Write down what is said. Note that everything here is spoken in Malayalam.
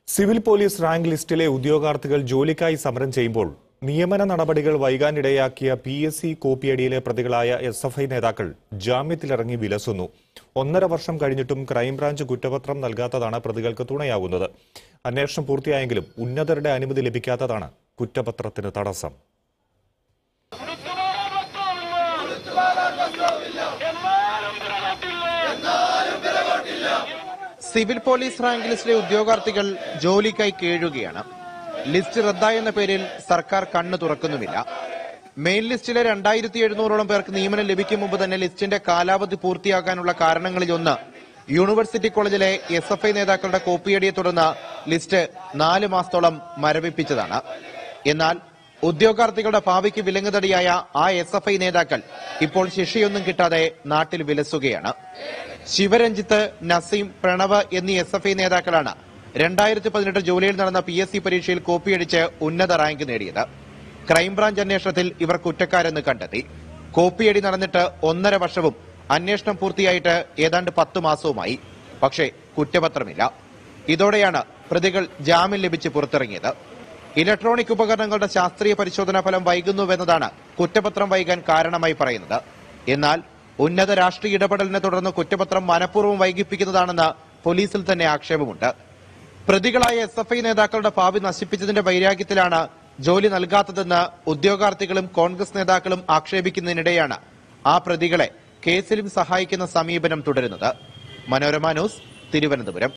സിവിൽ പോലീസ് റാങ്ക് ലിസ്റ്റിലെ ഉദ്യോഗാർത്ഥികൾ ജോലിക്കായി സമരം ചെയ്യുമ്പോൾ നിയമന നടപടികൾ വൈകാനിടയാക്കിയ പി എസ് സി കോപ്പിയടിയിലെ പ്രതികളായ എസ് എഫ് ഐ നേതാക്കൾ ജാമ്യത്തിലിറങ്ങി വിലസുന്നു ഒന്നര വർഷം കഴിഞ്ഞിട്ടും ക്രൈംബ്രാഞ്ച് കുറ്റപത്രം നൽകാത്തതാണ് പ്രതികൾക്ക് തുണയാകുന്നത് അന്വേഷണം പൂർത്തിയായെങ്കിലും ഉന്നതരുടെ അനുമതി ലഭിക്കാത്തതാണ് കുറ്റപത്രത്തിന് തടസ്സം സിവിൽ പോലീസ് റാങ്ക് ലിസ്റ്റിലെ ഉദ്യോഗാർത്ഥികൾ ജോലിക്കായി കേഴുകയാണ് ലിസ്റ്റ് റദ്ദായെന്ന പേരിൽ സർക്കാർ കണ്ണു തുറക്കുന്നുമില്ല മെയിൻ ലിസ്റ്റിലെ രണ്ടായിരത്തി എഴുന്നൂറോളം പേർക്ക് നിയമനം ലഭിക്കും മുമ്പ് തന്നെ ലിസ്റ്റിന്റെ കാലാവധി പൂർത്തിയാക്കാനുള്ള കാരണങ്ങളിലൊന്ന് യൂണിവേഴ്സിറ്റി കോളേജിലെ എസ് എഫ് ഐ നേതാക്കളുടെ കോപ്പിയടിയെ തുടർന്ന് ലിസ്റ്റ് നാല് മാസത്തോളം മരവിപ്പിച്ചതാണ് എന്നാൽ ഉദ്യോഗാർത്ഥികളുടെ ഭാവിക്ക് വിലങ്ങുതടിയായ ആ എസ് എഫ് ഐ നേതാക്കൾ ഇപ്പോൾ ശിക്ഷയൊന്നും കിട്ടാതെ നാട്ടിൽ വിലസുകയാണ് ശിവരഞ്ജിത്ത് നസീം പ്രണവ് എന്നീ എസ് എഫ് ഐ നേതാക്കളാണ് രണ്ടായിരത്തി പതിനെട്ട് ജൂലൈയിൽ നടന്ന പി എസ് സി പരീക്ഷയിൽ കോപ്പിയടിച്ച് ഉന്നത റാങ്ക് നേടിയത് ക്രൈംബ്രാഞ്ച് അന്വേഷണത്തിൽ ഇവർ കുറ്റക്കാരെന്ന് കണ്ടെത്തി കോപ്പിയടി നടന്നിട്ട് ഒന്നര വർഷവും അന്വേഷണം പൂർത്തിയായിട്ട് ഏതാണ്ട് പത്ത് മാസവുമായി പക്ഷേ കുറ്റപത്രമില്ല ഇതോടെയാണ് പ്രതികൾ ജാമ്യം ലഭിച്ച് പുറത്തിറങ്ങിയത് ഇലക്ട്രോണിക് ഉപകരണങ്ങളുടെ ശാസ്ത്രീയ പരിശോധനാ ഫലം വൈകുന്നുവെന്നതാണ് കുറ്റപത്രം വൈകാൻ കാരണമായി പറയുന്നത് എന്നാൽ ഉന്നത രാഷ്ട്രീയ ഇടപെടലിനെ തുടർന്ന് കുറ്റപത്രം മനഃപൂർവ്വം വൈകിപ്പിക്കുന്നതാണെന്ന് പോലീസിൽ തന്നെ ആക്ഷേപമുണ്ട് പ്രതികളായ എസ് എഫ് ഐ നേതാക്കളുടെ ഭാവി നശിപ്പിച്ചതിന്റെ വൈരാഗ്യത്തിലാണ് ജോലി നൽകാത്തതെന്ന് ഉദ്യോഗാർത്ഥികളും കോൺഗ്രസ് നേതാക്കളും ആക്ഷേപിക്കുന്നതിനിടെയാണ് ആ പ്രതികളെ കേസിലും സഹായിക്കുന്ന സമീപനം തുടരുന്നത് മനോരമ ന്യൂസ് തിരുവനന്തപുരം